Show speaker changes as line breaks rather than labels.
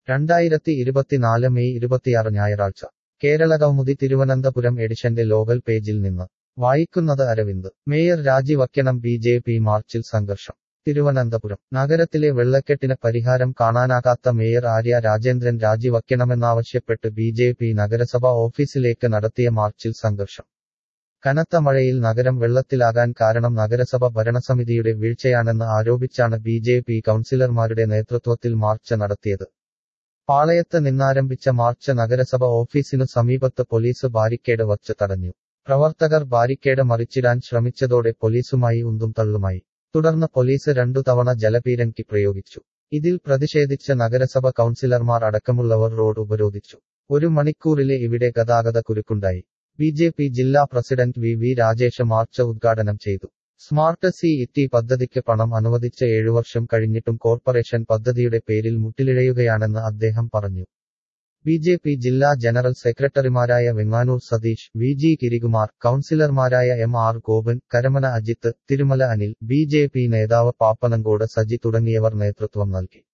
രണ്ടായിരത്തി ഇരുപത്തിനാല് മെയ് ഇരുപത്തിയാറ് ഞായറാഴ്ച കേരള കൗമുദി തിരുവനന്തപുരം എഡിഷന്റെ ലോകൽ പേജിൽ നിന്ന് വായിക്കുന്നത് അരവിന്ദ് മേയർ രാജിവയ്ക്കണം ബി ജെ പി മാർച്ചിൽ സംഘർഷം തിരുവനന്തപുരം നഗരത്തിലെ വെള്ളക്കെട്ടിന് പരിഹാരം കാണാനാകാത്ത മേയർ ആര്യ രാജേന്ദ്രൻ രാജിവയ്ക്കണമെന്നാവശ്യപ്പെട്ട് ബി ജെ പി നഗരസഭ ഓഫീസിലേക്ക് നടത്തിയ മാർച്ചിൽ സംഘർഷം കനത്ത മഴയിൽ നഗരം വെള്ളത്തിലാകാൻ കാരണം നഗരസഭ ഭരണസമിതിയുടെ വീഴ്ചയാണെന്ന് ആരോപിച്ചാണ് ബി ജെ പി കൗൺസിലർമാരുടെ നേതൃത്വത്തിൽ മാർച്ച് നടത്തിയത് പാളയത്ത് നിന്നാരംഭിച്ച മാർച്ച് നഗരസഭ ഓഫീസിനു സമീപത്ത് പോലീസ് ബാരിക്കേഡ് വച്ച് തടഞ്ഞു പ്രവർത്തകർ ബാരിക്കേഡ് മറിച്ചിടാൻ ശ്രമിച്ചതോടെ പോലീസുമായി ഉന്തും തള്ളുമായി തുടർന്ന് പോലീസ് രണ്ടു തവണ ജലപീരങ്കി പ്രയോഗിച്ചു ഇതിൽ പ്രതിഷേധിച്ച് നഗരസഭ കൗൺസിലർമാർ അടക്കമുള്ളവർ റോഡ് ഉപരോധിച്ചു ഒരു മണിക്കൂറിലെ ഇവിടെ ഗതാഗത കുരുക്കുണ്ടായി ബി ജെ പി ജില്ലാ പ്രസിഡന്റ് വി വി രാജേഷ് മാർച്ച് ഉദ്ഘാടനം ചെയ്തു സ്മാർട്ട് സി ഇറ്റി പദ്ധതിക്ക് പണം അനുവദിച്ച ഏഴു വർഷം കഴിഞ്ഞിട്ടും കോർപ്പറേഷൻ പദ്ധതിയുടെ പേരിൽ മുട്ടിലിഴയുകയാണെന്ന് അദ്ദേഹം പറഞ്ഞു ബി ജെ പി ജില്ലാ ജനറൽ സെക്രട്ടറിമാരായ വെങ്ങാനൂർ സതീഷ് വി ജി ഗിരികുമാർ കൗൺസിലർമാരായ M R Gopan Karamana Ajith Thirumala Anil B J P നേതാവ് പാപ്പനങ്കോട് സജി തുടങ്ങിയവർ നേതൃത്വം നൽകി